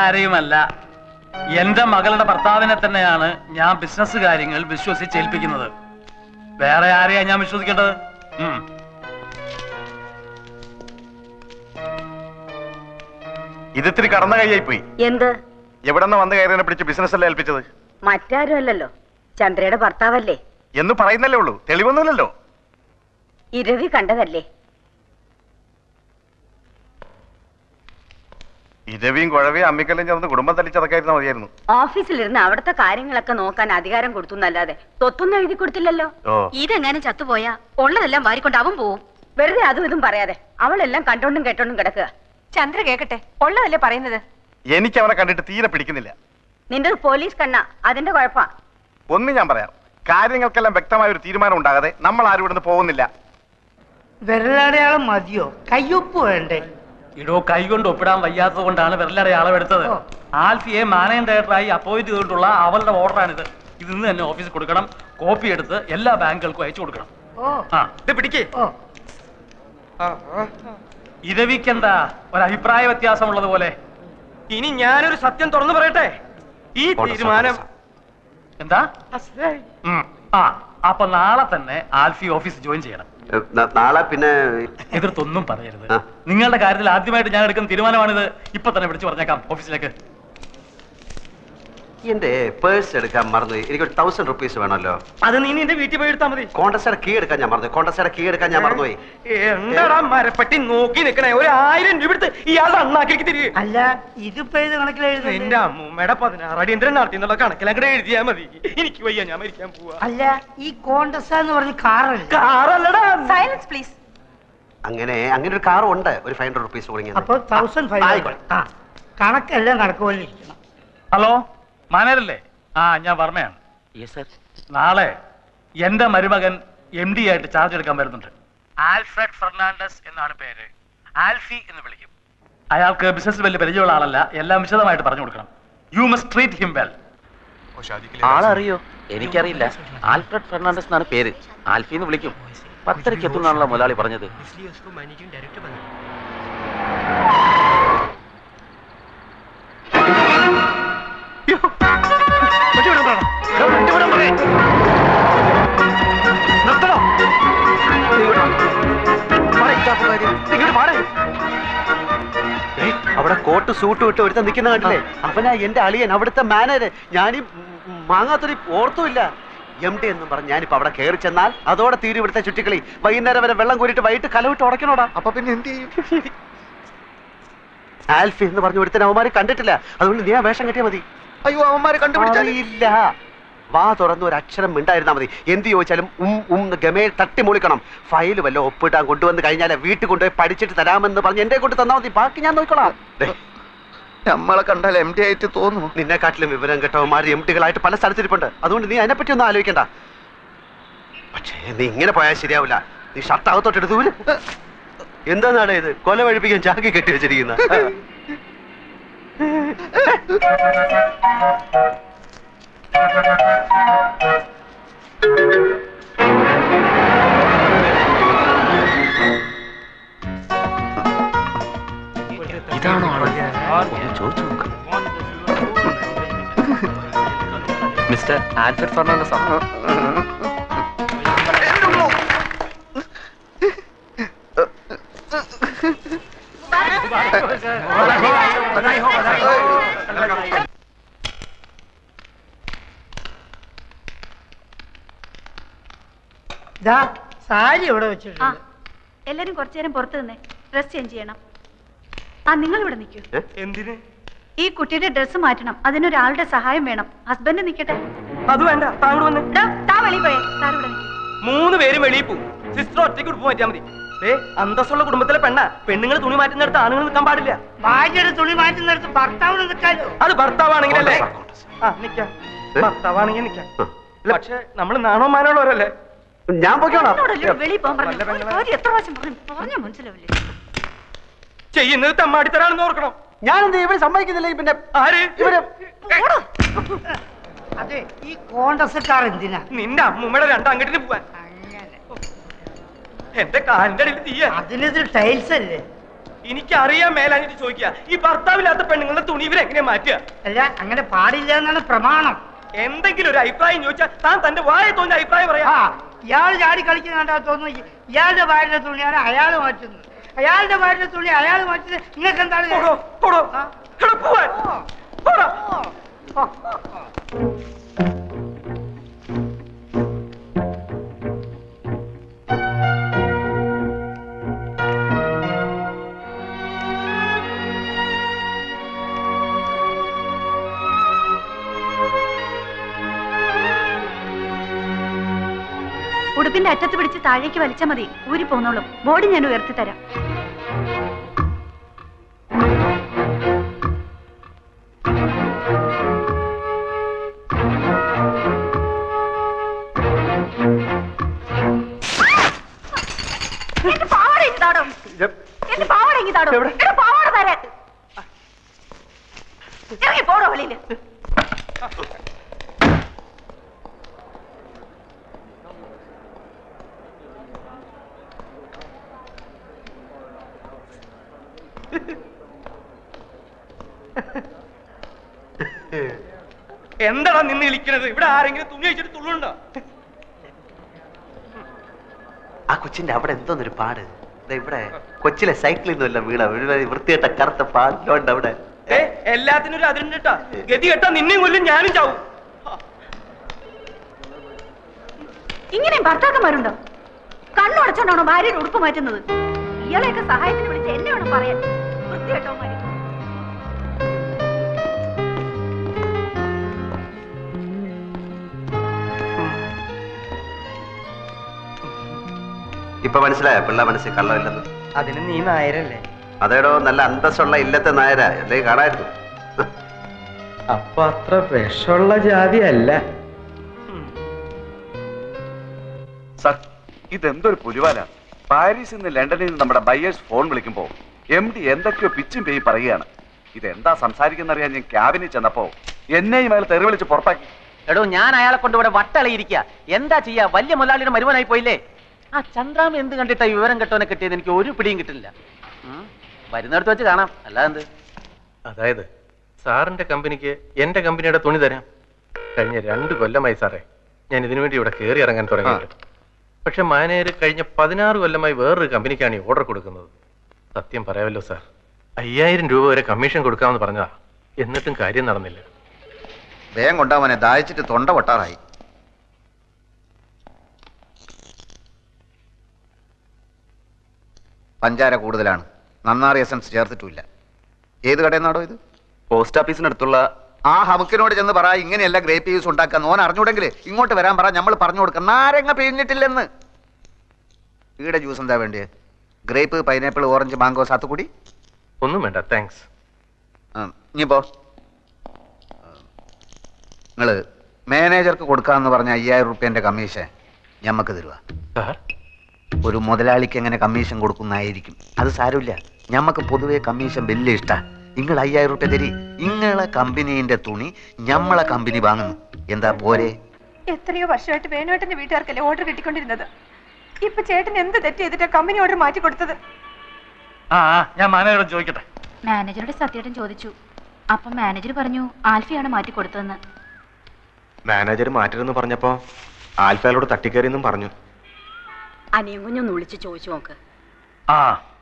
ആരെയുമല്ല എന്റെ മകളുടെ ഭർത്താവിനെ തന്നെയാണ് ഞാൻ ബിസിനസ് കാര്യങ്ങൾ വിശ്വസിച്ചേൽപ്പിക്കുന്നത് വേറെ ആരെയാ ഞാൻ വിശ്വസിക്കേണ്ടത് ഉം. ഇത് ഇത്തിരി കടന്ന കൈയായി പോയി എന്ത് എവിടെ നിന്ന് വന്ന് കയറിനെ പിടിച്ച് ബിസിനസ് അല്ലേ ഏൽപ്പിച്ചത് മറ്റാരും അല്ലല്ലോ ചന്ദ്രയുടെ ഭർത്താവല്ലേ എന്ന് പറയുന്നല്ലേ ഉള്ളൂ തെളിവൊന്നുമില്ലല്ലോ ഈ രവി കണ്ടതല്ലേ ഇരവിയും കുഴവിയും അമ്മിക്കല്ലും ചേർന്ന് കുടുംബം തല്ലിച്ചതൊക്കെയായിരുന്നു മതിയായിരുന്നു ഓഫീസിലിരുന്ന് അവിടുത്തെ കാര്യങ്ങളൊക്കെ നോക്കാൻ അധികാരം കൊടുത്തു എന്നല്ലാതെ തൊത്തൊന്നും എഴുതി കൊടുത്തില്ലല്ലോ ഓ ഇതെങ്ങാനും ചത്തുപോയാ ഉള്ളതെല്ലാം വാരിക്കൊണ്ട് അവൻ പോവും വെറുതെ അതും ഇതും പറയാതെ അവളെല്ലാം കണ്ടോണ്ടും കേട്ടോണ്ടും കിടക്കുക ചന്ദ്ര കേക്കട്ടെ ഉള്ളതല്ലേ പറയുന്നത് എനിക്ക് അവനെ കണ്ടിട്ട് തീരെ പിടിക്കുന്നില്ല നിന്റെ പോലീസ് കണ്ണ അതിന്റെ കുഴപ്പാ ഒന്ന് ഞാൻ പറയാം കാര്യങ്ങൾക്കെല്ലാം വ്യക്തമായ ഒരു തീരുമാനം ഉണ്ടാകാതെ നമ്മൾ ആരും ഇവിടുന്ന് പോകുന്നില്ല വിരലടയാളം മതിയോ കയ്യൊപ്പ് വേണ്ടേ ഇടോ കൈകൊണ്ട് ഒപ്പിടാൻ വയ്യാത്തത് കൊണ്ടാണ് വിരലടെ അളവെടുത്തത് ഓ. ആൽഫിയെ മാനേജ് ഡയറക്ടറായി അപ്പോയിന്റ് ചെയ്തിട്ടുള്ള അവളുടെ ഓർഡറാണിത് ഇത് ഇന്ന് തന്നെ ഓഫീസിൽ കൊടുക്കണം കോപ്പി എടുത്ത് എല്ലാ ബാങ്കുകൾക്കും അയച്ചു കൊടുക്കണം ഓ ആ ഇത് പിടിക്കേ ഓ ഇരവിക്കെന്താ ഒരു അഭിപ്രായ വ്യത്യാസമുള്ളത് പോലെ ഇനി ഞാനൊരു സത്യം തുറന്നു പറയട്ടെ ഈ തീരുമാനം എന്താ ഉം. ആ അപ്പൊ നാളെ തന്നെ ആൽഫി ഓഫീസ് ജോയിൻ ചെയ്യണം നാളെ പിന്നെ എതിർത്തൊന്നും പറയരുത് ആ. നിങ്ങളുടെ കാര്യത്തിൽ ആദ്യമായിട്ട് ഞാൻ എടുക്കുന്ന തീരുമാനമാണിത് ഇപ്പൊ തന്നെ വിളിച്ചു പറഞ്ഞേക്കാം ഓഫീസിലേക്ക് എന്റെ പേഴ്സ് എടുക്കാൻ മറന്നു എനിക്കൊരു തൗസൻഡ് റുപ്പീസ് വേണമല്ലോ അത് നീ നിന്റെ വീട്ടിൽ പോയി എടുത്താ മതി കോണ്ടസയുടെ കീ എടുക്കാൻ ഞാൻ മറന്നു കോണ്ടസയുടെ കീ എടുക്കാൻ ഞാൻ മറന്നുപോയി എന്താടാ മരപ്പെട്ടി നോക്കി നിക്കണേ ഒരു ആയിരം രൂപ എടുത്ത് ഇയാളുടെ അണ്ണാക്കിലേക്ക് തിരികെ അല്ല ഇതിപ്പോ ഏത് കണക്കിൽ എന്റെ എഴുതുന്നത് അമ്മൂമ്മയുടെ പതിനാറ് അടിയന്തരം നടത്തി എന്നുള്ള കണക്കിലങ്ങടെ എഴുതിയാ മതി എനിക്ക് വയ്യ ഞാൻ മരിക്കാൻ പോവാ അല്ല ഈ കോണ്ടസ എന്ന് പറഞ്ഞ കാറല്ല കാറല്ലടാ സൈലൻസ് പ്ലീസ് അങ്ങനെ അങ്ങനെ ഒരു കാർ ഉണ്ട് ഒരു ഫൈവ് ഹൺഡ്രഡ് റുപ്പീസ് കൂടി അപ്പൊ തൗസൻഡ് ഫൈവ് ആയിക്കോട്ടെ. ആ കണക്കെല്ലാം കണക്ക് പോലെ ഇരിക്കണം ഹലോ മാനേജല്ലേ ആ ഞാൻ വർമ്മയാണ് നാളെ എന്റെ മരുമകൻ എം ഡി ആയിട്ട് ചാർജ് എടുക്കാൻ വരുന്നുണ്ട് ആൽഫ്രഡ് ഫെർണാണ്ടസ് എന്നാണ് പേര് ആൽഫി എന്ന് വിളിക്കും അയാൾക്ക് ബിസിനസ് വലിയ പരിചയമുള്ള ആളല്ല എല്ലാം വിശദമായിട്ട് പറഞ്ഞു കൊടുക്കണം you must treat him well ആളറിയോ എനിക്കറിയില്ല ആൽഫ്രഡ് ഫെർണാണ്ടസ് എന്നാണ് പേര് ആൽഫി എന്ന് വിളിക്കും പത്തരയ്ക്ക് എത്തുന്നാണല്ലോ മുതലാളി പറഞ്ഞത് അവിടെ കോട്ട് സൂട്ട് ഇട്ട് ഒരുത്തൻ നിൽക്കുന്ന കണ്ടില്ലേ അവനാ എന്റെ അളിയൻ അവിടുത്തെ മാനേജർ ഞാനീ മാങ്ങാത്തൊരു ഓർത്തുമില്ല എം ഡി എന്നും പറഞ്ഞ് ഞാനിപ്പോ അവിടെ കയറി ചെന്നാൽ അതോടെ തീരും ഇവിടുത്തെ ചുറ്റിക്കളി വൈകുന്നേരം വരെ വെള്ളം കോരിട്ട് വൈകിട്ട് കലവിട്ട് ഉടക്കണോടാ അപ്പൊ പിന്നെ എന്ത് ചെയ്യും ആൽഫി എന്ന് പറഞ്ഞ ഒരുത്തൻ അവന്മാര് കണ്ടിട്ടില്ല അതുകൊണ്ട് നീ ആ വേഷം കെട്ടിയാ മതി അയ്യോ അവന്മാര് കണ്ടുപിടിച്ചാൽ ഇല്ല വാ തുറന്ന് ഒരു അക്ഷരം മിണ്ടായിരുന്നാ മതി എന്ത് ചോദിച്ചാലും ഉം ഉം എന്ന് ഗമയിൽ തട്ടി മുളിക്കണം ഫയൽ വല്ല ഒപ്പിട്ടാൻ കൊണ്ടുവന്ന് കഴിഞ്ഞാൽ വീട്ടിൽ കൊണ്ടുപോയി പഠിച്ചിട്ട് തരാമെന്ന് പറഞ്ഞ് എന്റെ കൊണ്ട് തന്നാ മതി ബാക്കി ഞാൻ നോക്കിക്കോളാം ദേ, നമ്മളെ കണ്ടാൽ എം ഡി ആയിട്ട് തോന്നുന്നു നിന്നെക്കാട്ടിലും വിവരം കെട്ടവന്മാർ എം ടികളായിട്ട് പല സ്ഥലത്തിരിപ്പുണ്ട് അതുകൊണ്ട് നീ അതിനെപ്പറ്റി ഒന്നും ആലോചിക്കണ്ട പക്ഷേ നീ ഇങ്ങനെ പോയാൽ ശരിയാവില്ല നീ ഷർട്ട് അകത്തോട്ട് എടുത്തു വരും എന്താന്നാണ് ഇത് കൊല വഴിപ്പിക്കാൻ ചാക്കി കെട്ടി വെച്ചിരിക്കുന്ന ഇതാണോ ആള് ഒന്ന് ചോദിച്ചു നോക്ക് മിസ്റ്റർ ആൽഫ്രഡ് ഫെർണാണ്ടസ് ആണ് ഇതാ സാരി ഇവിടെ ആ വെച്ചിട്ടുണ്ട് എല്ലാരും കുറച്ചു നേരം പുറത്ത് നിന്നേ ഡ്രസ് ചേഞ്ച് ചെയ്യണം ആ നിങ്ങൾ ഇവിടെ നിൽക്കൂ എന്തിന് ഈ കുട്ടിയുടെ ഡ്രസ്സ് മാറ്റണം അതിനൊരാളുടെ സഹായം വേണം ഹസ്ബൻഡ് നിൽക്കട്ടെ അത് വേണ്ട താങ്കൾ വന്ന് ഡാ, താ വെളിയിൽ പോയേ സാർ ഇവിടെ നിൽക്കും മൂന്ന് പേരും വെളിയിൽ പോകും സിസ്റ്റർ ഒറ്റയ്ക്ക് ഉടുപ്പ് മാറ്റിയാൽ മതി ഏ അന്തസ്സുള്ള കുടുംബത്തിലെ പെണ്ണ പെണ്ണുങ്ങൾ തുണി മാറ്റുന്നിടത്ത് ആണുങ്ങൾ നിൽക്കാൻ പാടില്ല ഭാര്യയുടെ തുണി മാറ്റുന്നിടത്ത് ഭർത്താവിന് നിൽക്കാലോ അത് ഭർത്താവാണെങ്കിലല്ലേ ആ നിക്കാം ഭർത്താവാണെങ്കിൽ നിക്കാം പക്ഷെ നമ്മൾ നാണോ മാനോളവരല്ലേ ഞാൻ പോയിക്കോളാം എന്നോടല്ലേ വെളിയിൽ പോകാൻ പറഞ്ഞു നല്ല പെങ്ങളെ. കാര്യം എത്ര പ്രാവശ്യം പറഞ്ഞു പറഞ്ഞ മനസ്സിലാവില്ലേ ചെയ്യുന്നത് തെമ്മാടിത്തരാണെന്ന് ഓർക്കണം ഞാനെന്ത് ഇവര് സമ്മതിക്കുന്നില്ല പിന്നെ ആര് ഇവര് അതെ ഈ കോണ്ടസക്കാർ എന്തിനാ നിന്റെ അമ്മൂമ്മയുടെ രണ്ടങ്ങട്ടിന് പോവാൻ അങ്ങനെ എന്റെ കാലിന്റെ അടിയിൽ തീയ അതിനിത് ടൈൽസ് അല്ലേ എനിക്ക് അറിയാൻ മേലാഞ്ഞിട്ട് ചോദിക്കുക ഈ ഭർത്താവില്ലാത്ത പെണ്ണുങ്ങളുടെ തുണി ഇവരെങ്ങനെ മാറ്റുക അല്ല അങ്ങനെ പാടില്ല എന്നാണ് പ്രമാണം എന്തെങ്കിലും ഒരു അഭിപ്രായം ചോദിച്ചാൽ താൻ തന്റെ വായ തോന്നിയ അഭിപ്രായം പറയാ ആ ഇയാൾ ചാടി കളിക്കുന്ന കണ്ടാ തോന്നുന്നു ഇയാളുടെ ഭാര്യയുടെ തുണിയാണ് അയാൾ മാറ്റുന്നത് അയാളുടെ ഭാര്യയുടെ തുണി അയാൾ മാറ്റുന്നത് നിങ്ങൾക്ക് എന്താണ് പോടോ, പോടോ. ആ. എടാ, പോവാൻ. പോടാ. ഉടുപ്പിന്റെ അറ്റത്ത് പിടിച്ച് താഴേക്ക് വലിച്ചാൽ മതി ഊരി പോന്നോളും ബോഡി ഞാൻ ഉയർത്തി തരാം എന്റെ പാവാട ഇങ്ങ് താടോ. എന്റെ പാവാട ഇങ്ങ് താടോ. എടാ, പാവാട തരാൻ. ഇറങ്ങി പോടോ വെളിയില് എന്താടാ നിന്ന് വിളിക്കണത് ഇവിടെ ആരെങ്കിലും തുണി വെച്ചിട്ട് തുള്ളുണ്ടോ ആ കൊച്ചിന്റെ അവിടെ എന്തോന്നൊരു പാട് ദേ ഇവിടെ കൊച്ചിലെ സൈക്കിളിൽ നിന്നല്ല വീണ വീണ വൃത്തിയായിട്ട കറുത്ത പാടിലോണ്ട് അവിടെ ഏ എല്ലാത്തിനും ഒരു അതിരുണ്ട് കേട്ടാ ഗതി കേട്ടാ നിന്നെയും കൊല്ലും ഞാനും ചാവും ഇങ്ങനെയും ഭർത്താക്കന്മാരുണ്ടോ കണ്ണുടച്ചോണ്ടാണോ ഭാര്യയുടെ ഉടുപ്പ് മാറ്റുന്നത് ഇയാളെയൊക്കെ സഹായത്തിന് വിളിച്ച് എന്നെ വേണം പറയാൻ വൃത്തികെട്ടവന്മാര് ഇപ്പൊ മനസ്സിലായോ പിള്ള മനസ്സിൽ കള്ളമില്ലെന്ന് അതിന് നീ നായരല്ലേ അതേടോ നല്ല അന്തസ്സുള്ള ഇല്ലത്തെ നായര അല്ലെങ്കിൽ കാണായിരുന്നു അപ്പൊ അത്ര വിഷമുള്ള ജാതി അല്ല സർ ഇതെന്തൊരു പുലിവാല പാരീസിൽ നിന്ന് ലണ്ടനിൽ നിന്ന് നമ്മുടെ ബയ്യേഴ്സ് ഫോൺ വിളിക്കുമ്പോ എം ഡി എന്തൊക്കെയോ പിച്ചും പേയും പറയുകയാണ് ഇതെന്താ സംസാരിക്കുന്നറിയാൻ ഞാൻ ക്യാബിനിൽ ചെന്നപ്പോ എന്നെയും അയാൾ തെറി വിളിച്ച് പുറത്താക്കി എടോ ഞാൻ അയാളെ കൊണ്ട് ഇവിടെ വട്ടളയിരിക്കുക എന്താ ചെയ്യാ വലിയ മുതലാളിയുടെ മരുമനായി പോയില്ലേ ആ ചന്ദ്രാമ എന്ത് കണ്ടിട്ടാ ഈ വിവരം കെട്ടോനെ കിട്ടിയത് എനിക്ക് ഒരു പിടിയും കിട്ടില്ല ഉം. വരുന്നിടത്ത് വെച്ച് കാണാം അല്ലാതെന്ത് അതായത് സാറിന്റെ കമ്പനിക്ക് എന്റെ കമ്പനിയുടെ തുണി തരാം കഴിഞ്ഞ രണ്ട് കൊല്ലമായി സാറേ ഞാൻ ഇതിനു വേണ്ടി ഇവിടെ കയറി ഇറങ്ങാൻ തുടങ്ങിയിട്ട് പക്ഷെ മാനേജർ കഴിഞ്ഞ പതിനാറ് കൊല്ലമായി വേറൊരു കമ്പനിക്കാണ് ഈ ഓർഡർ കൊടുക്കുന്നത് സത്യം പറയാമല്ലോ സാർ അയ്യായിരം രൂപ വരെ കമ്മീഷൻ കൊടുക്കാമെന്ന് പറഞ്ഞതാ എന്നിട്ടും കാര്യം നടന്നില്ല വേഗം കൊണ്ടാവനെ ദാഹിച്ചിട്ട് തൊണ്ട പൊട്ടാറായി പഞ്ചാര കൂടുതലാണ് നന്നാറി എസൻസ് ചേർത്തിട്ടുമില്ല ഏത് കടയിൽ നിന്നാടോ ഇത് പോസ്റ്റ് ഓഫീസിനടുത്തുള്ള ആ ഹമുക്കിനോട് ചെന്ന് പറ ഇങ്ങനെയല്ല ഗ്രേപ്പ് ജ്യൂസ് ഉണ്ടാക്കാൻ ഓൻ അറിഞ്ഞൂടെങ്കിൽ ഇങ്ങോട്ട് വരാൻ പറ നമ്മൾ പറഞ്ഞു കൊടുക്കാം നാരങ്ങ പിഴിഞ്ഞിട്ടില്ലെന്ന് ഈടെ ജ്യൂസ് എന്താ വേണ്ടിയത് ഗ്രേപ്പ് പൈനാപ്പിൾ ഓറഞ്ച് മാങ്കോ സാത്തുക്കുടി ഒന്നും വേണ്ട താങ്ക്സ് ഇനിയിപ്പോ നിങ്ങള് മാനേജർക്ക് കൊടുക്കാന്ന് പറഞ്ഞ അയ്യായിരം റുപ്യന്റെ കമ്മീഷൻ ഞമ്മക്ക് തരുക സാർ ഒരു മുതലാളിക്ക് എങ്ങനെ കമ്മീഷൻ കൊടുക്കുന്നതായിരിക്കും അത് സാരമില്ല ഞമ്മക്ക് പൊതുവെ കമ്മീഷൻ വലിയ ഇഷ്ടാ നിങ്ങൾ അയ്യായിരം റുപ്യ തരി ഇങ്ങളെ കമ്പനീന്റെ തുണി ഞമ്മളെ കമ്പനി വാങ്ങുന്നു എന്താ പോരെ എത്രയോ വർഷമായിട്ട് വേണുവേട്ടന്റെ വീട്ടുകാർക്കല്ലേ ഓർഡർ കിട്ടിക്കൊണ്ടിരുന്നത് ഇപ്പൊ ചേട്ടൻ എന്ത് തെറ്റ് ചെയ്തിട്ടാ കമ്പനി ഓർഡർ മാറ്റി കൊടുത്തത് ആ ആ, ഞാൻ മാനേജറോട് ചോദിക്കട്ടെ മാനേജറുടെ സത്യേട്ടൻ ചോദിച്ചു അപ്പം മാനേജർ പറഞ്ഞു ആൽഫിയാണ് മാറ്റി കൊടുത്തതെന്ന് മാനേജർ മാറ്റരുതെന്ന് പറഞ്ഞപ്പോ ആൽഫയോട് തട്ടിക്കയറിയെന്നും പറഞ്ഞു അനിയും കുഞ്ഞൊന്ന് വിളിച്ച് ചോദിച്ചു നോക്ക് ആ